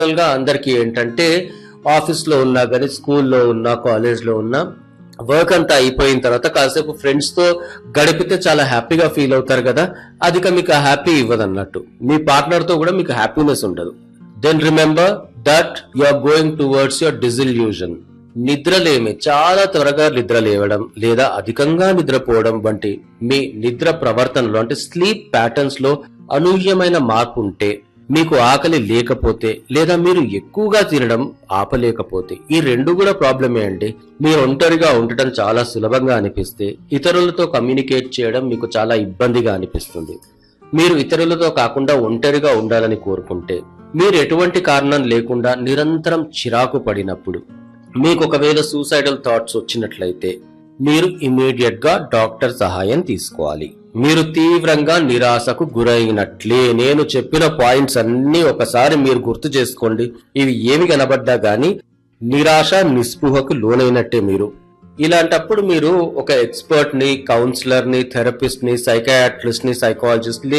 గా అందరికీ ఏంటంటే ఆఫీస్ లో ఉన్నా కానీ స్కూల్లో ఉన్నా కాలేజ్ లో ఉన్నా వర్క్ అంతా అయిపోయిన తర్వాత కాసేపు ఫ్రెండ్స్ తో గడిపితే చాలా హ్యాపీగా ఫీల్ అవుతారు కదా అది ఇక మీకు హ్యాపీ ఇవ్వదు అన్నట్టు మీ పార్ట్నర్ తో కూడా మీకు హ్యాపీనెస్ ఉండదు then remember that you are going towards your disillusion నిద్రలేమి చాలా త్వరగా నిద్ర లేవడం లేదా అధికంగా నిద్రపోవడం వంటి మీ నిద్ర ప్రవర్తనలో అంటే స్లీప్ ప్యాటర్న్స్ లో అనూహ్యమైన మార్పు ఉంటే మీకు ఆకలి లేకపోతే లేదా మీరు ఎక్కువగా తినడం ఆపలేకపోతే ఈ రెండు కూడా ప్రాబ్లమే అండి మీరు ఒంటరిగా ఉండటం చాలా సులభంగా అనిపిస్తే ఇతరులతో కమ్యూనికేట్ చేయడం మీకు చాలా ఇబ్బందిగా అనిపిస్తుంది మీరు ఇతరులతో కాకుండా ఒంటరిగా ఉండాలని కోరుకుంటే మీరు ఎటువంటి కారణం లేకుండా నిరంతరం చిరాకు పడినప్పుడు మీకు ఒకవేళ సూసైడల్ థాట్స్ వచ్చినట్లయితే మీరు ఇమీడియట్ గా డాక్టర్ సహాయం తీసుకోవాలి మీరు తీవ్రంగా నిరాశకు గురైనట్లే నేను చెప్పిన పాయింట్స్ అన్ని ఒకసారి మీరు గుర్తు చేసుకోండి ఇవి ఏమి కనబడ్డా గానీ నిరాశ నిస్పృహకు లోనైనట్టే మీరు ఇలాంటప్పుడు మీరు ఒక ఎక్స్పర్ట్ ని కౌన్సిలర్ ని థెరపిస్ట్ ని సైకాట్రిస్ట్ ని సైకాలజిస్ట్